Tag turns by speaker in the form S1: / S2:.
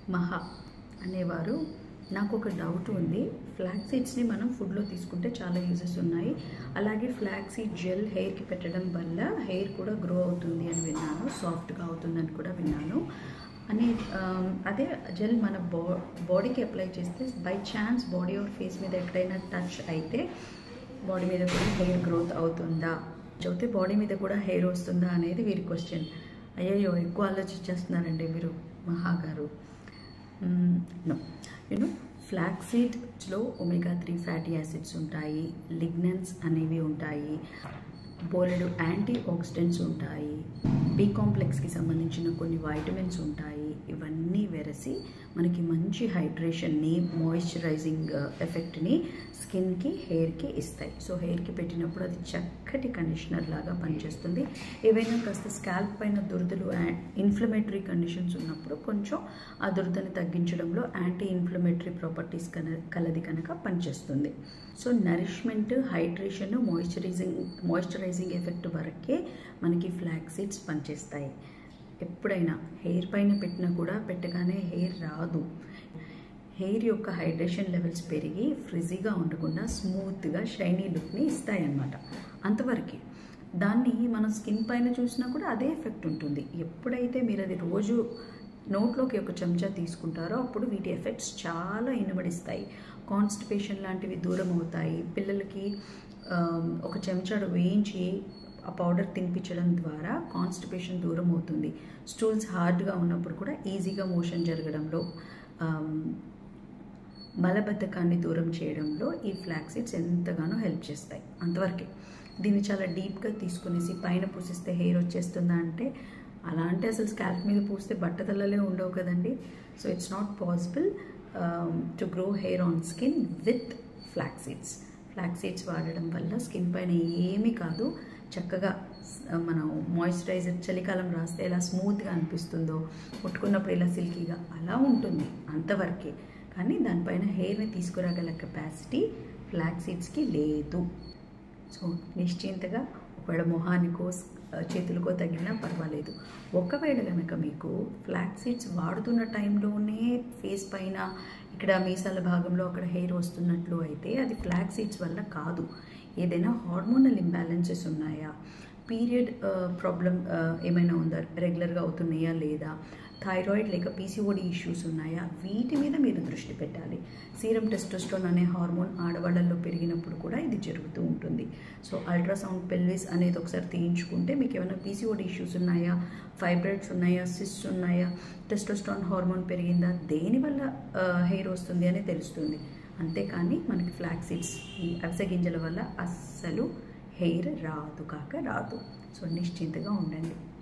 S1: మహా అనేవారు నాకు ఒక డౌట్ ఉంది ఫ్లాక్ సీడ్స్ని మనం ఫుడ్లో తీసుకుంటే చాలా యూజెస్ ఉన్నాయి అలాగే ఫ్లాక్ సీడ్ జెల్ హెయిర్కి పెట్టడం వల్ల హెయిర్ కూడా గ్రో అవుతుంది అని విన్నాను సాఫ్ట్గా అవుతుందని కూడా విన్నాను అనే ఆమ్, అదే జెల్ మన బా బాడీకి అప్లై చేస్తే by chance body or face మీద ఎక్కడైనా టచ్ అయితే బాడీ మీద కూడా హెయిర్ గ్రోత్ అవుతుందా చదివితే బాడీ మీద కూడా హెయిర్ వస్తుందా అనేది వీరి క్వశ్చన్ అయ్యయ్యో ఎక్కువ ఆలోచించేస్తున్నారండి మీరు మహా గారు నో యూనో ఫ్లాక్ సీడ్స్లో ఒమేగా త్రీ ఫ్యాటీ యాసిడ్స్ ఉంటాయి లిగ్నన్స్ అనేవి ఉంటాయి బోలెడు యాంటీ ఆక్సిడెంట్స్ ఉంటాయి బి కాంప్లెక్స్కి సంబంధించిన కొన్ని వైటమిన్స్ ఉంటాయి ఇవన్నీ వెరసి మనకి మంచి హైడ్రేషన్ని మాయిశ్చరైజింగ్ ఎఫెక్ట్ని స్కిన్కి హెయిర్కి ఇస్తాయి సో హెయిర్కి పెట్టినప్పుడు అది చక్కటి కండిషనర్ లాగా పనిచేస్తుంది ఏవైనా కాస్త స్కాల్ప్ పైన దురదలు ఇన్ఫ్లమేటరీ కండిషన్స్ ఉన్నప్పుడు కొంచెం ఆ దురదని తగ్గించడంలో యాంటీ ఇన్ఫ్లమేటరీ ప్రాపర్టీస్ కన కలది కనుక పనిచేస్తుంది so nourishment hydration moisturising moisturising effect వరకే మనకి ఫ్లాక్ సీడ్స్ పనిచేస్తాయి ఎప్పుడైనా హెయిర్ పైన పెట్టినా కూడా పెట్టగానే హెయిర్ రాదు హెయిర్ యొక్క హైడ్రేషన్ లెవెల్స్ పెరిగి ఫ్రిజీగా ఉండకుండా స్మూత్గా షైనీ లుక్ని ఇస్తాయన్నమాట అంతవరకే దాన్ని మనం స్కిన్ పైన చూసినా కూడా అదే ఎఫెక్ట్ ఉంటుంది ఎప్పుడైతే మీరు అది రోజు నోట్లోకి ఒక చెంచా తీసుకుంటారో అప్పుడు వీటి ఎఫెక్ట్స్ చాలా ఇనబడిస్తాయి కాన్స్టిపేషన్ లాంటివి దూరం అవుతాయి పిల్లలకి ఆమ్, ఒక చెంచాడు వేయించి ఆ పౌడర్ తినిపించడం ద్వారా కాన్స్టిపేషన్ దూరం అవుతుంది స్టూల్స్ హార్డ్గా ఉన్నప్పుడు కూడా ఈజీగా మోషన్ జరగడంలో ఆమ్, మలబద్ధకాన్ని దూరం చేయడంలో ఈ ఫ్లాక్ సీడ్స్ ఎంతగానో హెల్ప్ చేస్తాయి అంతవరకే దీన్ని చాలా డీప్గా తీసుకునేసి పైన పూసిస్తే హెయిర్ వచ్చేస్తుందా అంటే అలా అంటే అసలు స్కాల్ప్ మీద పూస్తే బట్టతలలే ఉండవు కదండి so it's not possible to grow hair on skin with flax seeds flax seeds వాడడం వల్ల స్కిన్ పైన ఏమీ కాదు చక్కగా ఆ, మనం మాయిశ్చరైజర్ చలికాలం రాస్తే ఎలా స్మూత్గా అనిపిస్తుందో కొట్టుకున్నప్పుడు ఇలా సిల్కీగా అలా ఉంటుంది అంతవరకే కానీ దానిపైన హెయిర్ని తీసుకురాగల కెపాసిటీ ఫ్లాక్ సీడ్స్కి లేదు సో నిశ్చింతగా ఒకవేళ మొహానికో ఆ, చేతులకో తగిలినా పర్వాలేదు ఒకవేళ కనుక మీకు ఫ్లాక్ సీడ్స్ వాడుతున్న టైంలోనే ఫేస్ పైన ఇక్కడ మీసాల భాగంలో అక్కడ హెయిర్ వస్తున్నట్లు అయితే అది ఫ్లాక్ సీడ్స్ వల్ల కాదు ఏదైనా హార్మోనల్ ఇంబ్యాలెన్సెస్ ఉన్నాయా పీరియడ్ ప్రాబ్లం ఏమైనా ఉందా రెగ్యులర్గా అవుతున్నాయా లేదా థైరాయిడ్ లేక పీసీఓడి ఇష్యూస్ ఉన్నాయా వీటి మీద మీరు దృష్టి పెట్టాలి సీరం టెస్టోస్టోన్ అనే హార్మోన్ ఆడవాళ్ళల్లో పెరిగినప్పుడు కూడా ఇది జరుగుతూ ఉంటుంది సో అల్ట్రాసౌండ్ పెల్విస్ అనేది ఒకసారి తీయించుకుంటే మీకు ఏమైనా పీసీఓడి ఇష్యూస్ ఉన్నాయా ఫైబ్రాయిడ్స్ ఉన్నాయా సిస్ ఉన్నాయా టెస్టోస్టోన్ హార్మోన్ పెరిగిందా దేనివల్ల హెయిర్ వస్తుంది అని తెలుస్తుంది అంతేకాని మనకి ఫ్లాక్ సీడ్స్ ఈ అవిసె గింజల వల్ల అస్సలు హెయిర్ రాదు కాక రాదు సో నిశ్చింతగా ఉండండి